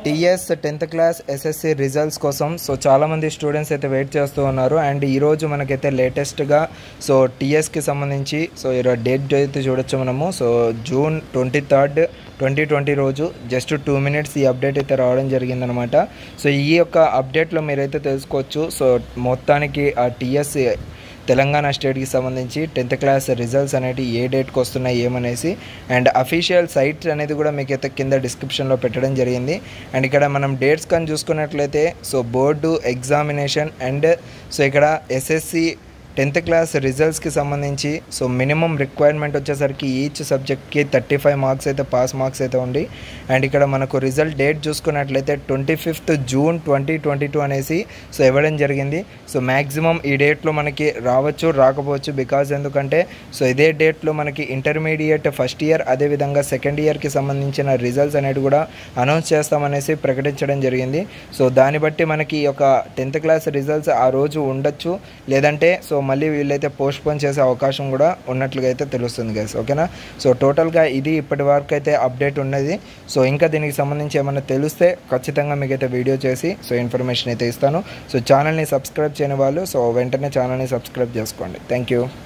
TS tenth class SSC results కోసం so చాలామంది students అయితే వెయిట్ చేస్తూ ఉన్నారు అండ్ ఈరోజు మనకైతే లేటెస్ట్గా సో టీఎస్కి సంబంధించి సో ఈరోజు డేట్ అయితే చూడొచ్చు మనము so June twenty third twenty twenty రోజు జస్ట్ టూ మినిట్స్ ఈ అప్డేట్ అయితే రావడం జరిగిందనమాట సో ఈ యొక్క అప్డేట్లో మీరైతే తెలుసుకోవచ్చు సో మొత్తానికి ఆ టీఎస్ తెలంగాణ స్టేట్కి సంబంధించి టెన్త్ క్లాస్ రిజల్ట్స్ అనేవి ఏ డేట్కి వస్తున్నాయి ఏమనేసి అండ్ అఫీషియల్ సైట్ అనేది కూడా మీకు అయితే కింద డిస్క్రిప్షన్లో పెట్టడం జరిగింది అండ్ ఇక్కడ మనం డేట్స్ కానీ చూసుకున్నట్లయితే so board examination and so ఇక్కడ ఎస్ఎస్సి టెన్త్ క్లాస్ రిజల్ట్స్కి సంబంధించి సో మినిమం రిక్వైర్మెంట్ వచ్చేసరికి ఈచ్ సబ్జెక్ట్కి థర్టీ ఫైవ్ మార్క్స్ అయితే పాస్ మార్క్స్ అయితే ఉంది అండ్ ఇక్కడ మనకు రిజల్ట్ డేట్ చూసుకున్నట్లయితే twenty fifth June twenty twenty two అనేసి సో ఇవ్వడం జరిగింది సో మ్యాక్సిమం ఈ డేట్లో మనకి రావచ్చు రాకపోవచ్చు బికాజ్ ఎందుకంటే సో ఇదే డేట్లో మనకి ఇంటర్మీడియట్ ఫస్ట్ ఇయర్ అదేవిధంగా సెకండ్ ఇయర్కి సంబంధించిన రిజల్ట్స్ అనేవి కూడా అనౌన్స్ చేస్తామనేసి ప్రకటించడం జరిగింది సో దాన్ని బట్టి మనకి ఈ యొక్క టెన్త్ క్లాస్ రిజల్ట్స్ ఆ రోజు ఉండొచ్చు లేదంటే సో మళ్ళీ వీళ్ళైతే పోస్ట్ పోన్ చేసే అవకాశం కూడా ఉన్నట్లుగా అయితే తెలుస్తుంది గైస్ ఓకేనా సో టోటల్గా ఇది ఇప్పటి వరకు అయితే అప్డేట్ ఉన్నది సో ఇంకా దీనికి సంబంధించి ఏమైనా తెలిస్తే ఖచ్చితంగా మీకైతే వీడియో చేసి సో ఇన్ఫర్మేషన్ అయితే ఇస్తాను సో ఛానల్ని సబ్స్క్రైబ్ చేయని వాళ్ళు సో వెంటనే ఛానల్ని సబ్స్క్రైబ్ చేసుకోండి థ్యాంక్ యూ